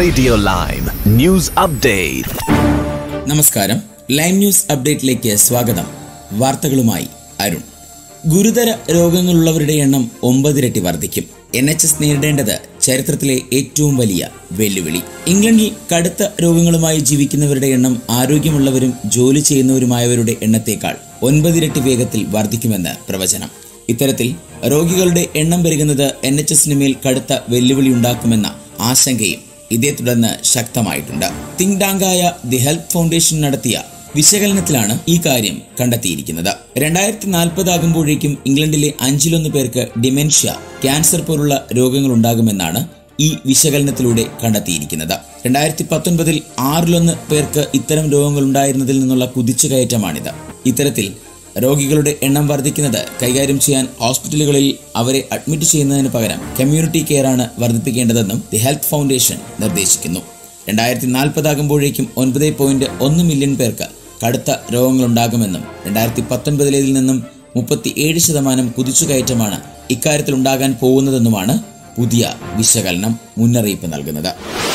Radio Lime News Update. നമസ്കാരം lime news അപ്ഡേറ്റിലേക്ക് സ്വാഗതം വാർത്തകളുമായി അരുൺ ഗുരുതര രോഗങ്ങളുള്ളവരുടെ എണ്ണം ഒമ്പതിരട്ടി വർദ്ധിക്കും എൻ എച്ച് എസ് നേരിടേണ്ടത് ചരിത്രത്തിലെ ഏറ്റവും വലിയ വെല്ലുവിളി ഇംഗ്ലണ്ടിൽ കടുത്ത രോഗങ്ങളുമായി ജീവിക്കുന്നവരുടെ എണ്ണം ആരോഗ്യമുള്ളവരും ജോലി ചെയ്യുന്നവരുമായവരുടെ എണ്ണത്തേക്കാൾ ഒൻപതിരട്ടി വേഗത്തിൽ വർദ്ധിക്കുമെന്ന് പ്രവചനം ഇത്തരത്തിൽ രോഗികളുടെ എണ്ണം പെരുകുന്നത് എൻ എച്ച് എസിന് മേൽ കടുത്ത വെല്ലുവിളി ഉണ്ടാക്കുമെന്ന ആശങ്കയും ഇതേ തുടർന്ന് ശക്തമായിട്ടുണ്ട് തിങ്ക് ടാങ്കായ ദി ഹെൽത്ത് ഫൗണ്ടേഷൻ നടത്തിയ വിശകലനത്തിലാണ് ഈ കാര്യം കണ്ടെത്തിയിരിക്കുന്നത് രണ്ടായിരത്തി നാൽപ്പതാകുമ്പോഴേക്കും ഇംഗ്ലണ്ടിലെ അഞ്ചിലൊന്ന് പേർക്ക് ഡിമെൻഷ്യ ക്യാൻസർ പോലുള്ള രോഗങ്ങൾ ഉണ്ടാകുമെന്നാണ് ഈ വിശകലനത്തിലൂടെ കണ്ടെത്തിയിരിക്കുന്നത് രണ്ടായിരത്തി പത്തൊൻപതിൽ ആറിലൊന്ന് പേർക്ക് ഇത്തരം രോഗങ്ങൾ ഉണ്ടായിരുന്നതിൽ നിന്നുള്ള കുതിച്ചുകയറ്റമാണിത് ഇത്തരത്തിൽ രോഗികളുടെ എണ്ണം വർദ്ധിക്കുന്നത് കൈകാര്യം ചെയ്യാൻ ഹോസ്പിറ്റലുകളിൽ അവരെ അഡ്മിറ്റ് ചെയ്യുന്നതിന് പകരം കമ്മ്യൂണിറ്റി കെയർ ആണ് വർദ്ധിപ്പിക്കേണ്ടതെന്നും ദി ഹെൽത്ത് ഫൗണ്ടേഷൻ നിർദ്ദേശിക്കുന്നു രണ്ടായിരത്തി നാൽപ്പതാകുമ്പോഴേക്കും ഒൻപത് പോയിന്റ് ഒന്ന് മില്യൺ പേർക്ക് കടുത്ത രോഗങ്ങളുണ്ടാകുമെന്നും രണ്ടായിരത്തി പത്തൊൻപതിലേതിൽ നിന്നും മുപ്പത്തി ഏഴ് ശതമാനം കുതിച്ചുകയറ്റമാണ് ഇക്കാര്യത്തിൽ ഉണ്ടാകാൻ പോകുന്നതെന്നുമാണ് പുതിയ വിശകലനം മുന്നറിയിപ്പ് നൽകുന്നത്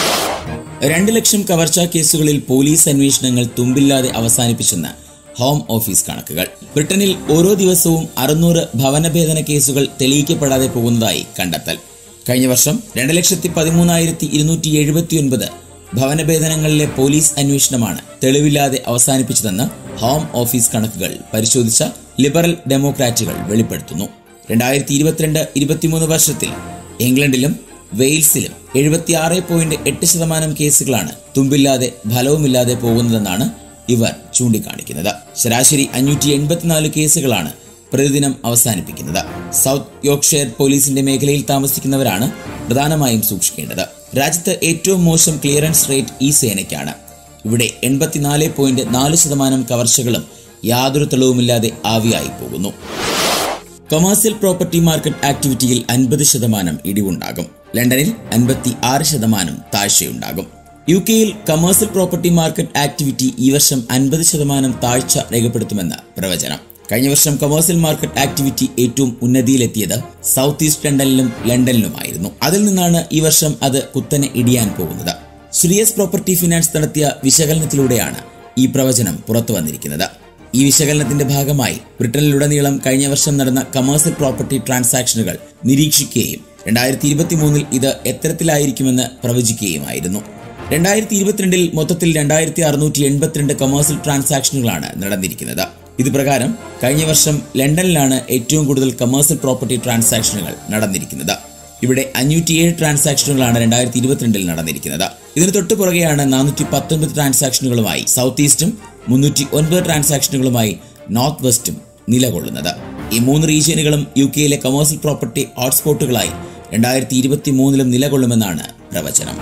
രണ്ട് ലക്ഷം കവർച്ചാ കേസുകളിൽ പോലീസ് അന്വേഷണങ്ങൾ തുമ്പില്ലാതെ അവസാനിപ്പിച്ചെന്ന് ഹോം ഓഫീസ് കണക്കുകൾ ബ്രിട്ടനിൽ ഓരോ ദിവസവും അറുന്നൂറ് ഭവനഭേദന കേസുകൾ തെളിയിക്കപ്പെടാതെ പോകുന്നതായി കണ്ടെത്തൽ കഴിഞ്ഞ വർഷം രണ്ട് ലക്ഷത്തി പതിമൂന്നായിരത്തി ഇരുന്നൂറ്റി എഴുപത്തിയൊൻപത് ഭവനഭേദനങ്ങളിലെ പോലീസ് അന്വേഷണമാണ് തെളിവില്ലാതെ അവസാനിപ്പിച്ചതെന്ന് ഹോം ഓഫീസ് കണക്കുകൾ പരിശോധിച്ച ലിബറൽ ഡെമോക്രാറ്റുകൾ വെളിപ്പെടുത്തുന്നു രണ്ടായിരത്തി ഇരുപത്തിരണ്ട് ഇരുപത്തിമൂന്ന് വർഷത്തിൽ ഇംഗ്ലണ്ടിലും വെയിൽസിലും എഴുപത്തിയാറ് പോയിന്റ് എട്ട് ശതമാനം കേസുകളാണ് തുമ്പില്ലാതെ ഫലവുമില്ലാതെ പോകുന്നതെന്നാണ് ഇവർ ചൂണ്ടിക്കാണിക്കുന്നത് ശരാശരി അഞ്ഞൂറ്റി എൺപത്തിനാല് കേസുകളാണ് പ്രതിദിനം അവസാനിപ്പിക്കുന്നത് സൗത്ത് യോർക്ക്ഷയർ പോലീസിന്റെ മേഖലയിൽ താമസിക്കുന്നവരാണ് പ്രധാനമായും സൂക്ഷിക്കേണ്ടത് രാജ്യത്ത് ഏറ്റവും മോശം ക്ലിയറൻസ് റേറ്റ് ഈ സേനയ്ക്കാണ് ഇവിടെ എൺപത്തിനാല് പോയിന്റ് നാല് ശതമാനം കവർച്ചകളും യാതൊരു തെളിവുമില്ലാതെ ആവിയായി പോകുന്നു കൊമേഴ്സ്യൽ പ്രോപ്പർട്ടി മാർക്കറ്റ് ആക്ടിവിറ്റിയിൽ അൻപത് ശതമാനം ഇടിവുണ്ടാകും ലണ്ടനിൽ അൻപത്തി ആറ് ശതമാനം താഴ്ചയുണ്ടാകും യു കെയിൽ കമേഴ്സ്യൽ പ്രോപ്പർട്ടി മാർക്കറ്റ് ആക്ടിവിറ്റി ഈ വർഷം അൻപത് ശതമാനം താഴ്ച രേഖപ്പെടുത്തുമെന്ന് പ്രവചനം കഴിഞ്ഞ വർഷം കൊമേഴ്സ്യൽ മാർക്കറ്റ് ആക്ടിവിറ്റി ഏറ്റവും ഉന്നതിയിലെത്തിയത് സൗത്ത് ഈസ്റ്റ് ലണ്ടനിലും ലണ്ടനിലുമായിരുന്നു അതിൽ നിന്നാണ് ഈ വർഷം അത് കുത്തനെ ഇടിയാൻ പോകുന്നത് ശ്രീയസ് പ്രോപ്പർട്ടി ഫിനാൻസ് നടത്തിയ വിശകലനത്തിലൂടെയാണ് ഈ പ്രവചനം പുറത്തു വന്നിരിക്കുന്നത് ഈ വിശകലനത്തിന്റെ ഭാഗമായി ബ്രിട്ടനിലുടനീളം കഴിഞ്ഞ വർഷം നടന്ന കമേഴ്സ്യൽ പ്രോപ്പർട്ടി ട്രാൻസാക്ഷനുകൾ നിരീക്ഷിക്കുകയും രണ്ടായിരത്തി ഇരുപത്തി മൂന്നിൽ ഇത് എത്തരത്തിലായിരിക്കുമെന്ന് പ്രവചിക്കുകയുമായിരുന്നു രണ്ടായിരത്തി ഇരുപത്തിരണ്ടിൽ മൊത്തത്തിൽ രണ്ടായിരത്തി അറുന്നൂറ്റി എൺപത്തിരണ്ട് കൊമേഴ്സ്യൽ ട്രാൻസാക്ഷനുകളാണ് നടന്നിരിക്കുന്നത് ഇത് പ്രകാരം കഴിഞ്ഞ വർഷം ലണ്ടനിലാണ് ഏറ്റവും കൂടുതൽ കൊമേഴ്സ്യൽ പ്രോപ്പർട്ടി ട്രാൻസാക്ഷനുകൾ നടന്നിരിക്കുന്നത് ഇവിടെ അഞ്ഞൂറ്റിയേഴ് ട്രാൻസാക്ഷനുകളാണ് രണ്ടായിരത്തി ഇരുപത്തിരണ്ടിൽ നടന്നിരിക്കുന്നത് ഇതിന് തൊട്ടു പുറകെയാണ് നാനൂറ്റി പത്തൊൻപത് ട്രാൻസാക്ഷനുകളുമായി സൗത്ത് ഈസ്റ്റും മുന്നൂറ്റി ഒൻപത് ട്രാൻസാക്ഷനുകളുമായി നോർത്ത് വെസ്റ്റും നിലകൊള്ളുന്നത് ഈ മൂന്ന് റീജിയനുകളും യു കെയിലെ കൊമേഴ്സ്യൽ പ്രോപ്പർട്ടി ഹോട്ട്സ്പോട്ടുകളായി രണ്ടായിരത്തി ഇരുപത്തി മൂന്നിലും നിലകൊള്ളുമെന്നാണ് പ്രവചനം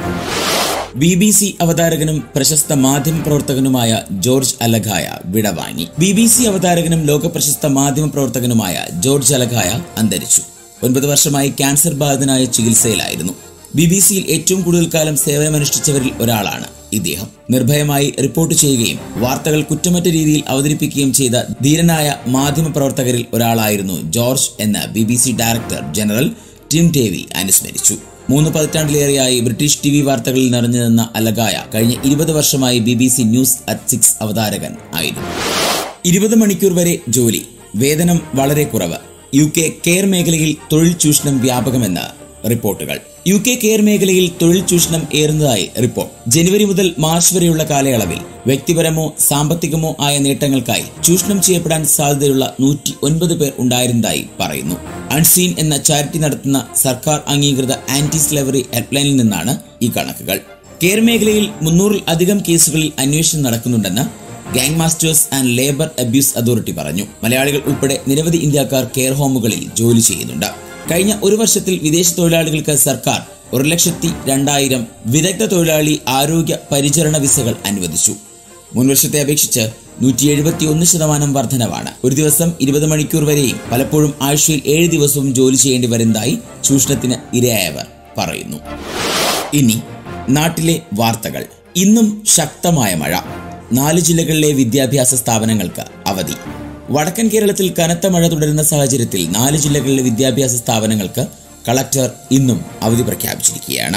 ബി ബി സി അവതാരകനും പ്രശസ്ത മാധ്യമ പ്രവർത്തകനുമായ ജോർജ് അലഖായ വിടവാങ്ങി ബി ബി സി അവതാരകനും ലോകപ്രശസ്ത മാധ്യമ പ്രവർത്തകനുമായ ജോർജ് അലഖായ അന്തരിച്ചു ഒൻപത് വർഷമായി ക്യാൻസർ ബാധിതനായ ചികിത്സയിലായിരുന്നു ബി ബി സിയിൽ ഏറ്റവും കൂടുതൽ കാലം സേവനമനുഷ്ഠിച്ചവരിൽ ഒരാളാണ് ഇദ്ദേഹം നിർഭയമായി റിപ്പോർട്ട് ചെയ്യുകയും വാർത്തകൾ കുറ്റമറ്റ രീതിയിൽ അവതരിപ്പിക്കുകയും ചെയ്ത ധീരനായ മാധ്യമ പ്രവർത്തകരിൽ ഒരാളായിരുന്നു ജോർജ് എന്ന B B C director general Tim Davie അനുസ്മരിച്ചു മൂന്ന് പതിറ്റാണ്ടിലേറെയായി ബ്രിട്ടീഷ് ടി വി വാർത്തകളിൽ നിറഞ്ഞു നിന്ന അലഗായ കഴിഞ്ഞ ഇരുപത് വർഷമായി B B C news at six അവതാരകൻ ആയിരുന്നു ഇരുപത് മണിക്കൂർ വരെ ജോലി വേതനം വളരെ കുറവ് യു കെ കെയർ മേഖലയിൽ തൊഴിൽ ചൂഷണം വ്യാപകമെന്ന് റിപ്പോർട്ടുകൾ യു കെ കെയർ മേഖലയിൽ തൊഴിൽ ചൂഷണം ഏറുന്നതായി റിപ്പോർട്ട് ജനുവരി മുതൽ മാർച്ച് വരെയുള്ള കാലയളവിൽ വ്യക്തിപരമോ സാമ്പത്തികമോ ആയ നേട്ടങ്ങൾക്കായി ചൂഷണം ചെയ്യപ്പെടാൻ സാധ്യതയുള്ള നൂറ്റി ഒൻപത് പേർ ഉണ്ടായിരുന്നതായി പറയുന്നു അൺസീൻ എന്ന ചാരിറ്റി നടത്തുന്ന സർക്കാർ അംഗീകൃത ആന്റി സ്ലവറി ഹെൽപ്ലൈനിൽ നിന്നാണ് ഈ കണക്കുകൾ കെയർ മേഖലയിൽ മുന്നൂറിൽ അധികം കേസുകളിൽ അന്വേഷണം നടക്കുന്നുണ്ടെന്ന് gangmasters and labour abuse authority പറഞ്ഞു മലയാളികൾ ഉൾപ്പെടെ നിരവധി ഇന്ത്യക്കാർ കെയർ ഹോമുകളിൽ ജോലി ചെയ്യുന്നുണ്ട് കഴിഞ്ഞ ഒരു വർഷത്തിൽ വിദേശ തൊഴിലാളികൾക്ക് സർക്കാർ ഒരു ലക്ഷത്തി രണ്ടായിരം വിദഗ്ധ തൊഴിലാളി ആരോഗ്യ പരിചരണ വിസകൾ അനുവദിച്ചു മുൻവർഷത്തെ അപേക്ഷിച്ച് നൂറ്റി എഴുപത്തി ഒന്ന് ശതമാനം വർധനവാണ് ഒരു ദിവസം ഇരുപത് മണിക്കൂർ വരെയും പലപ്പോഴും ആഴ്ചയിൽ ഏഴ് ദിവസവും ജോലി ചെയ്യേണ്ടി വരുന്നതായി ചൂഷണത്തിന് ഇരയായവർ പറയുന്നു ഇനി നാട്ടിലെ വാർത്തകൾ ഇന്നും ശക്തമായ മഴ നാല് ജില്ലകളിലെ വിദ്യാഭ്യാസ സ്ഥാപനങ്ങൾക്ക് അവധി വടക്കൻ കേരളത്തിൽ കനത്ത മഴ തുടരുന്ന സാഹചര്യത്തിൽ നാല് ജില്ലകളിലെ വിദ്യാഭ്യാസ സ്ഥാപനങ്ങൾക്ക് കളക്ടർ ഇന്നും അവധി പ്രഖ്യാപിച്ചിരിക്കുകയാണ്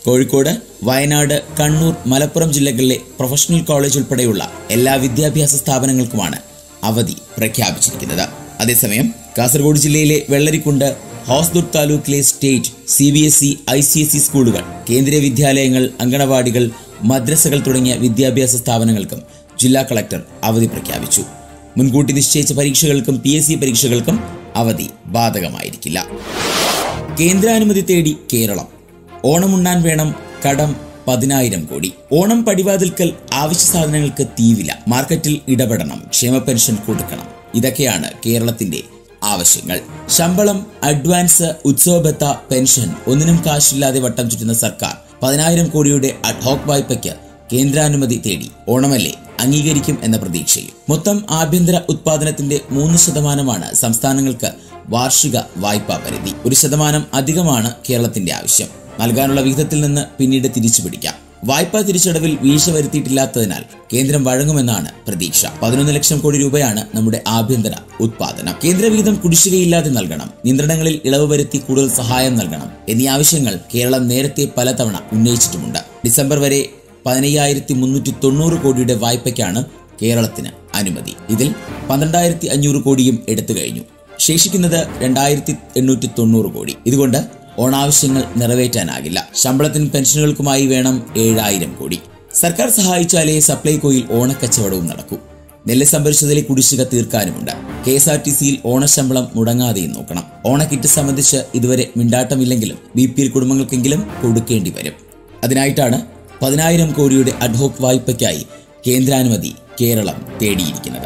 കോഴിക്കോട് വയനാട് കണ്ണൂർ മലപ്പുറം ജില്ലകളിലെ പ്രൊഫഷണൽ കോളേജ് ഉൾപ്പെടെയുള്ള എല്ലാ വിദ്യാഭ്യാസ സ്ഥാപനങ്ങൾക്കുമാണ് അവധി പ്രഖ്യാപിച്ചിരിക്കുന്നത് അതേസമയം കാസർഗോഡ് ജില്ലയിലെ വെള്ളരിക്കുണ്ട് ഹോസ്ദുർഗ് താലൂക്കിലെ state C B S E I C S E സ്കൂളുകൾ കേന്ദ്രീയ വിദ്യാലയങ്ങൾ അങ്കണവാടികൾ മദ്രസകൾ തുടങ്ങിയ വിദ്യാഭ്യാസ സ്ഥാപനങ്ങൾക്കും ജില്ലാ കളക്ടർ അവധി പ്രഖ്യാപിച്ചു മുൻകൂട്ടി നിശ്ചയിച്ച പരീക്ഷകൾക്കും പി എസ് സി പരീക്ഷകൾക്കും അവധി ബാധകമായിരിക്കില്ല കേന്ദ്രാനുമതി തേടി കേരളം ഓണമുണ്ണാൻ വേണം കടം പതിനായിരം കോടി ഓണം പടിവാതിൽക്കൽ ആവശ്യ സാധനങ്ങൾക്ക് തീവില മാർക്കറ്റിൽ ഇടപെടണം ക്ഷേമ പെൻഷൻ കൊടുക്കണം ഇതൊക്കെയാണ് കേരളത്തിന്റെ ആവശ്യങ്ങൾ ശമ്പളം അഡ്വാൻസ് ഉത്സവബത്ത പെൻഷൻ ഒന്നിനും കാശില്ലാതെ വട്ടം ചുറ്റുന്ന സർക്കാർ പതിനായിരം കോടിയുടെ അഡ്ഹോക്ക് വായ്പയ്ക്ക് കേന്ദ്രാനുമതി തേടി ഓണമല്ലേ അംഗീകരിക്കും എന്ന പ്രതീക്ഷയിൽ മൊത്തം ആഭ്യന്തര ഉത്പാദനത്തിന്റെ മൂന്ന് ശതമാനമാണ് സംസ്ഥാനങ്ങൾക്ക് വാർഷിക വായ്പാ പരിധി ഒരു ശതമാനം അധികമാണ് കേരളത്തിന്റെ ആവശ്യം നൽകാനുള്ള വിഹിതത്തിൽ നിന്ന് പിന്നീട് തിരിച്ചു പിടിക്കാം വായ്പാ തിരിച്ചടവിൽ വീഴ്ച വരുത്തിയിട്ടില്ലാത്തതിനാൽ കേന്ദ്രം വഴങ്ങുമെന്നാണ് പ്രതീക്ഷ പതിനൊന്ന് ലക്ഷം കോടി രൂപയാണ് നമ്മുടെ ആഭ്യന്തര ഉത്പാദനം കേന്ദ്ര വിഹിതം കുടിശ്ശികയില്ലാതെ നൽകണം നിയന്ത്രണങ്ങളിൽ ഇളവ് വരുത്തി കൂടുതൽ സഹായം നൽകണം എന്നീ ആവശ്യങ്ങൾ കേരളം നേരത്തെ പലതവണ ഉന്നയിച്ചിട്ടുമുണ്ട് ഡിസംബർ വരെ പതിനയ്യായിരത്തി മുന്നൂറ്റി തൊണ്ണൂറ് കോടിയുടെ വായ്പയ്ക്കാണ് കേരളത്തിന് അനുമതി ഇതിൽ പന്ത്രണ്ടായിരത്തി അഞ്ഞൂറ് കോടിയും എടുത്തു കഴിഞ്ഞു ശേഷിക്കുന്നത് രണ്ടായിരത്തി എണ്ണൂറ്റി തൊണ്ണൂറ് കോടി ഇതുകൊണ്ട് ഓണാവശ്യങ്ങൾ നിറവേറ്റാനാകില്ല ശമ്പളത്തിനും പെൻഷനുകൾക്കുമായി വേണം ഏഴായിരം കോടി സർക്കാർ സഹായിച്ചാലേ സപ്ലൈകോയിൽ ഓണക്കച്ചവടവും നടക്കൂ നെല്ല് സംഭരിച്ചതിലെ കുടിശ്ശിക തീർക്കാനുമുണ്ട് കെ എസ് ആർ ടി സിയിൽ ഓണശമ്പളം മുടങ്ങാതെയും നോക്കണം ഓണക്കിറ്റ് സംബന്ധിച്ച് ഇതുവരെ മിണ്ടാട്ടമില്ലെങ്കിലും ബി പി എൽ കുടുംബങ്ങൾക്കെങ്കിലും കൊടുക്കേണ്ടി വരും അതിനായിട്ടാണ് പതിനായിരം കോടിയുടെ അഡ്ഹോക്ക് വായ്പയ്ക്കായി കേന്ദ്രാനുമതി കേരളം തേടിയിരിക്കുന്നത്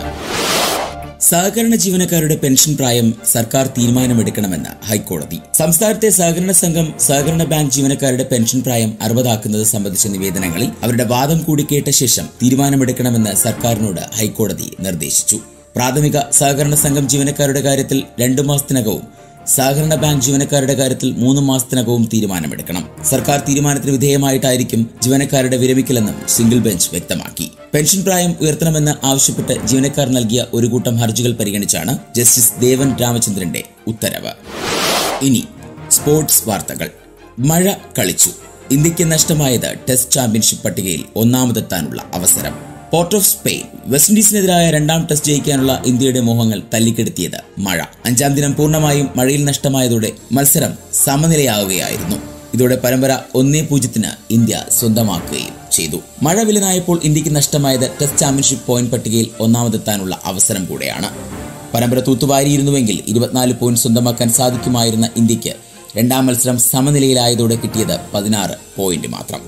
സഹകരണ ജീവനക്കാരുടെ പെൻഷൻ പ്രായം സർക്കാർ തീരുമാനമെടുക്കണമെന്ന് ഹൈക്കോടതി സംസ്ഥാനത്തെ സഹകരണ സംഘം സഹകരണ ബാങ്ക് ജീവനക്കാരുടെ പെൻഷൻ പ്രായം അറുപതാക്കുന്നത് സംബന്ധിച്ച നിവേദനങ്ങളിൽ അവരുടെ വാദം കൂടി കേട്ട ശേഷം തീരുമാനമെടുക്കണമെന്ന് സർക്കാരിനോട് ഹൈക്കോടതി നിർദ്ദേശിച്ചു പ്രാഥമിക സഹകരണ സംഘം ജീവനക്കാരുടെ കാര്യത്തിൽ രണ്ടു മാസത്തിനകവും സഹകരണ ബാങ്ക് ജീവനക്കാരുടെ കാര്യത്തിൽ മൂന്ന് മാസത്തിനകവും തീരുമാനമെടുക്കണം സർക്കാർ തീരുമാനത്തിന് വിധേയമായിട്ടായിരിക്കും ജീവനക്കാരുടെ വിരമിക്കലെന്നും സിംഗിൾ ബെഞ്ച് വ്യക്തമാക്കി പെൻഷൻ പ്രായം ഉയർത്തണമെന്ന് ആവശ്യപ്പെട്ട് ജീവനക്കാർ നൽകിയ ഒരു കൂട്ടം ഹർജികൾ പരിഗണിച്ചാണ് ജസ്റ്റിസ് ദേവൻ രാമചന്ദ്രന്റെ ഉത്തരവ് ഇനി സ്പോർട്സ് വാർത്തകൾ മഴ കളിച്ചു ഇന്ത്യക്ക് നഷ്ടമായത് ടെസ്റ്റ് ചാമ്പ്യൻഷിപ്പ് പട്ടികയിൽ ഒന്നാമതെത്താനുള്ള അവസരം പോർട്ട് ഓഫ് സ്പെയിൻ വെസ്റ്റ് ഇൻഡീസിനെതിരായ രണ്ടാം ടെസ്റ്റ് ജയിക്കാനുള്ള ഇന്ത്യയുടെ മോഹങ്ങൾ തല്ലിക്കെടുത്തിയത് മഴ അഞ്ചാം ദിനം പൂർണ്ണമായും മഴയിൽ നഷ്ടമായതോടെ മത്സരം സമനിലയാവുകയായിരുന്നു ഇതോടെ പരമ്പര ഒന്നേ പൂജ്യത്തിന് ഇന്ത്യ സ്വന്തമാക്കുകയും ചെയ്തു മഴ വിലനായപ്പോൾ ഇന്ത്യക്ക് നഷ്ടമായത് ടെസ്റ്റ് ചാമ്പ്യൻഷിപ്പ് പോയിന്റ് പട്ടികയിൽ ഒന്നാമതെത്താനുള്ള അവസരം കൂടെയാണ് പരമ്പര തൂത്തുവാരിയിരുന്നുവെങ്കിൽ ഇരുപത്തിനാല് പോയിന്റ് സ്വന്തമാക്കാൻ സാധിക്കുമായിരുന്ന ഇന്ത്യക്ക് രണ്ടാം മത്സരം സമനിലയിലായതോടെ കിട്ടിയത് പതിനാറ് പോയിന്റ് മാത്രം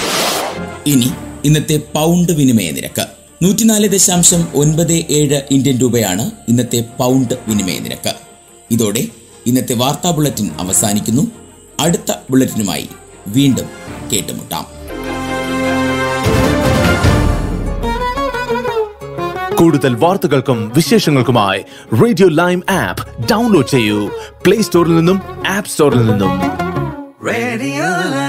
ഇനി ഇന്നത്തെ പൗണ്ട് വിനിമയ നിരക്ക് നൂറ്റിനാല് ദശാംശം ഒൻപത് ഏഴ് ഇന്ത്യൻ രൂപയാണ് ഇന്നത്തെ പൗണ്ട് വിനിമയ നിരക്ക് ഇതോടെ ഇന്നത്തെ വാർത്താ ബുള്ളറ്റിൻ അവസാനിക്കുന്നു അടുത്ത ബുള്ളറ്റിനുമായി വീണ്ടും കേട്ടുമുട്ടാം കൂടുതൽ വാർത്തകൾക്കും വിശേഷങ്ങൾക്കുമായി റേഡിയോ ലൈം ആപ്പ് ഡൗൺലോഡ് ചെയ്യൂ പ്ലേ സ്റ്റോറിൽ നിന്നും ആപ്പ് സ്റ്റോറിൽ നിന്നും Radio